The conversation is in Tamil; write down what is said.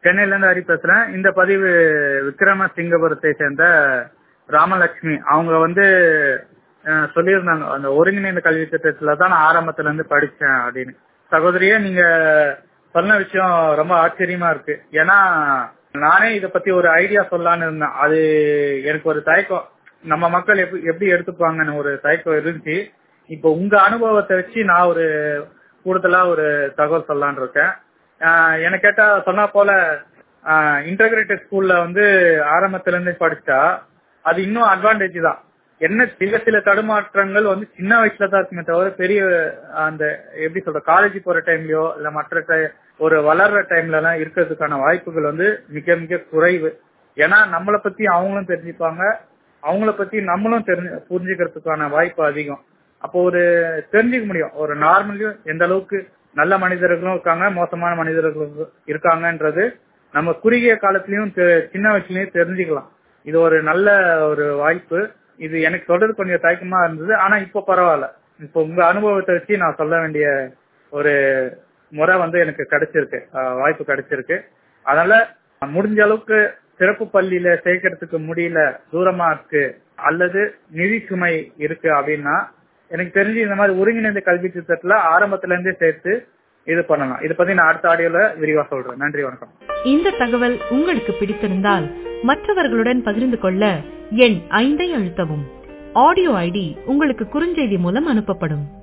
சென்னையில இருந்து ஹரி பேசுறேன் இந்த பதிவு விக்ரமசிங்கபுரத்தை சேர்ந்த ராமலட்சுமி அவங்க வந்து அஹ், சொல்லியிருந்தாங்க அந்த ஒருங்கிணைந்த கல்வி திட்டத்துல தான் நான் ஆரம்பத்துல இருந்து படிச்சேன் அப்படின்னு சகோதரியே நீங்க சொன்ன விஷயம் ரொம்ப ஆச்சரியமா இருக்கு ஏன்னா நானே இத பத்தி ஒரு ஐடியா சொல்லலாம்னு இருந்தேன் அது எனக்கு ஒரு தயக்கம் நம்ம மக்கள் எப்படி எப்படி எடுத்துப்பாங்கன்னு ஒரு தயக்கம் இருந்துச்சு இப்போ உங்க அனுபவத்தை வச்சு நான் ஒரு கூடுதலா ஒரு தகவல் சொல்லலாம்னு இருக்கேன் ஆஹ் எனக்கு கேட்டா சொன்னா போல இன்டகிரேட்டட் ஸ்கூல்ல வந்து ஆரம்பத்துல இருந்தே படிச்சா அது இன்னும் அட்வான்டேஜ் தான் என்ன சில சில தடுமாற்றங்கள் வந்து சின்ன வயசுல தான் இருக்குமே தவிர பெரிய அந்த எப்படி சொல்ற காலேஜ் போற டைம்லயோ இல்ல மற்ற ti- ஒரு வளர்ற டைம்ல எல்லாம் இருக்கிறதுக்கான வாய்ப்புகள் வந்து மிக மிக குறைவு ஏன்னா நம்மளை பத்தி அவங்களும் தெரிஞ்சுப்பாங்க அவங்கள பத்தி நம்மளும் தெரிஞ்சு புரிஞ்சுக்கிறதுக்கான வாய்ப்பு அதிகம் அப்போ ஒரு தெரிஞ்சுக்க முடியும் ஒரு நார்மலையும் எந்த அளவுக்கு நல்ல மனிதர்களும் இருக்காங்க மோசமான மனிதர்களும் இருக்காங்கன்றது நம்ம குறுகிய காலத்திலயும் தெ- சின்ன வயசுலயும் தெரிஞ்சுக்கலாம் இது ஒரு நல்ல ஒரு வாய்ப்பு இது எனக்கு சொல்றது கொஞ்சம் தயக்கமா இருந்தது ஆனா இப்போ பரவாயில்ல இப்போ உங்க அனுபவத்தை வச்சு நான் சொல்ல வேண்டிய ஒரு முறை வந்து எனக்கு கிடைச்சிருக்கு அஹ் வாய்ப்பு கிடைச்சிருக்கு அதனால முடிஞ்ச அளவுக்கு சிறப்பு பள்ளியில சேர்க்கறதுக்கு முடியல தூரமா இருக்கு அல்லது நிதி சுமை இருக்கு அப்படின்னா எனக்கு தெரிஞ்சு இந்த மாதிரி ஒருங்கிணைந்த கல்வி திட்டத்துல ஆரம்பத்துல இருந்தே சேர்த்து இது பண்ணலாம் இதை பத்தி நான் அடுத்த ஆடியோல விரிவா சொல்றேன் நன்றி வணக்கம் இந்த தகவல் உங்களுக்கு பிடித்திருந்தால் மற்றவர்களுடன் பகிர்ந்து கொள்ள எண் ஐந்தை அழுத்தவும் ஆடியோ ஐடி உங்களுக்கு குறுஞ்செய்தி மூலம் அனுப்பப்படும்